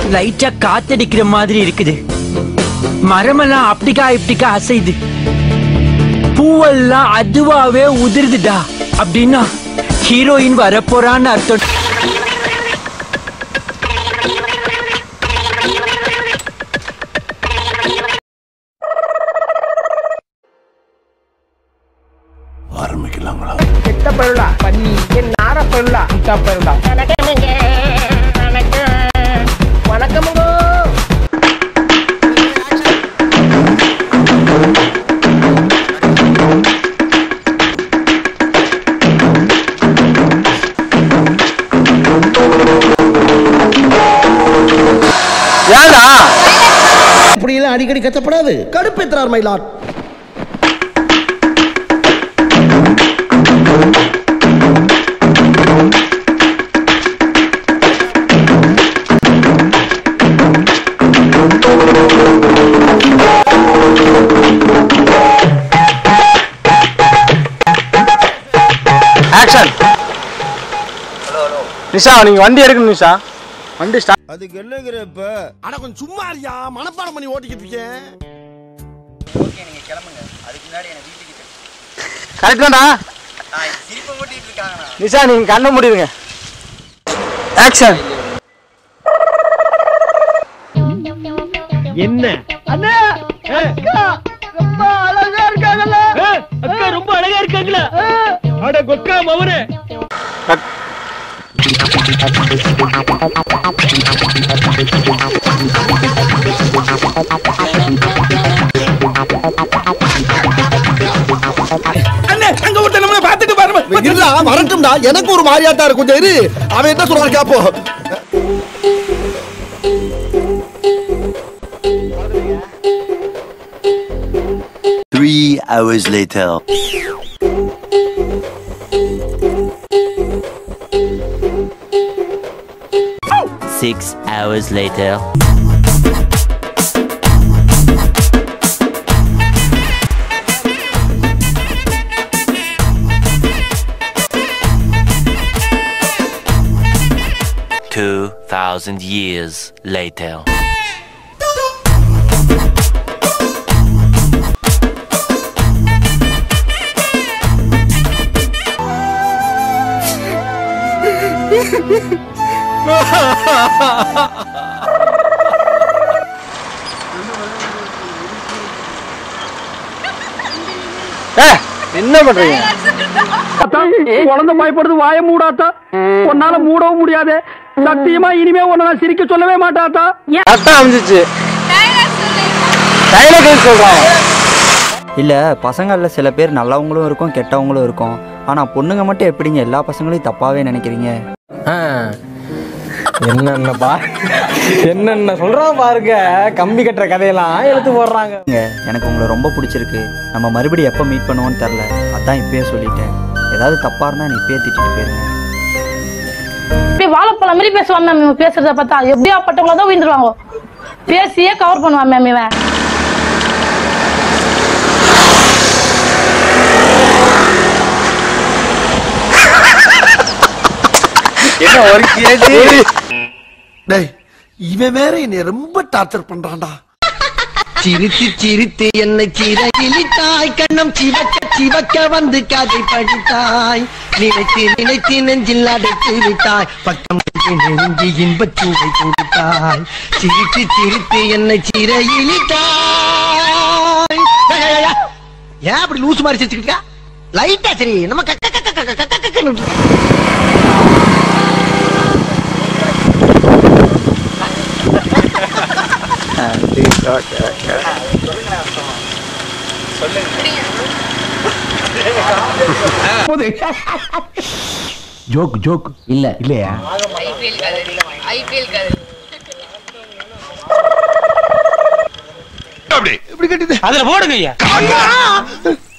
லைட்டா காத்தடிக்கிற மாதிரி இருக்குது மரமெல்லாம் அப்படிக்கா இப்படிக்கா அசைது பூவெல்லாம் அதுவாவே உதிருதுடா அப்படின்னா ஹீரோயின் வரப்போறான்னு அர்த்தம் கெட்ட பருளா பண்ணி என் நார பருளா முட்டா பருளா வணக்கமுங்க வணக்கம் வணக்கமுங்க ஏன்டா இப்படியெல்லாம் அடிக்கடி கத்தப்படாது கடுப்பேற்றார் மயிலாட் ஆக்ஷன் நிஷா நீங்க வண்டி எடுக்கணும் நிஷா வண்டி ஸ்டார்ட் அதுக்கு என்னங்கிற இப்ப அட கொஞ்சம் சும்மா இருக்கியா மனப்பாடம் பண்ணி ஓட்டிக்கிட்டு இருக்கேன் கரெக்ட் தான்டா நிஷா நீங்க கண்ண முடியுங்க ஆக்ஷன் அண்ணே அங்க ஒருத்தன் நம்மள பாத்துட்டு பாருங்க இல்ல வரட்டும்டா எனக்கு ஒரு மாதிரியாட்டா இருக்கு கொஞ்சம் இரு அவன் என்ன சொல்றான் கேப்போ Three hours later. Six hours later. Two thousand years later. ஏ என்ன பண்றீங்க குழந்தை பயப்படுது வாய மூடாத்தா உன்னால மூடவும் முடியாது சத்தியமா இனிமே உன்னை நான் சிரிக்க சொல்லவே மாட்டாத்தா கரெக்டா அமைஞ்சிச்சு டைலாக் சொல்றாங்க இல்லை பசங்களில் சில பேர் நல்லவங்களும் இருக்கும் கெட்டவங்களும் இருக்கும் ஆனால் பொண்ணுங்க மட்டும் எப்படிங்க எல்லா பசங்களையும் தப்பாகவே நினைக்கிறீங்க என்னென்ன பா என்னென்ன சொல்றான் பாருங்க கம்பி கட்டுற கதையெல்லாம் எடுத்து போடுறாங்க ஏங்க, எனக்கு உங்களை ரொம்ப பிடிச்சிருக்கு நம்ம மறுபடியும் எப்போ மீட் பண்ணுவோன்னு தெரில அதான் இப்பயே சொல்லிட்டேன் ஏதாவது தப்பாக இருந்தால் நீ இப்பயே திட்டிட்டு போயிருங்க அப்படியே வாழைப்பழம் மாதிரி பேசுவான் மேம் இவன் பேசுறத பார்த்தா எப்படியா பட்டவங்கள தான் விழுந்துருவாங்க பேசியே கவர் பண்ணுவான் மேம் இவன் என்ன ஒரு கேஜி டேய் இவன் வேற என்னை ரொம்ப டார்ச்சர் பண்றான்டா சிரித்து சிரித்து என்னை சிறையிலிட்டாய் கண்ணம் சிவக்க சிவக்க வந்து கதை படித்தாய் நினைத்து நினைத்து நெஞ்சில் அடைத்து விட்டாய் பக்கம் நெஞ்சு நெருங்கி இன்பச் சூடை கொடுத்தாய் சிரித்து சிரித்து என்னை சிறையிலிட்டாய் ஏய், ஏய், ஏய், ஏன் அப்படி லூசு மாதிரி சிரிச்சுக்கிட்டு இருக்கா? லைட்டா சரி நம்ம கக்க கக்க கக்க கக்க கக்கன்னு இருக்கு. ஜோக் ஜோக் இல்ல இல்லையா அதுல போடுங்க ஐயா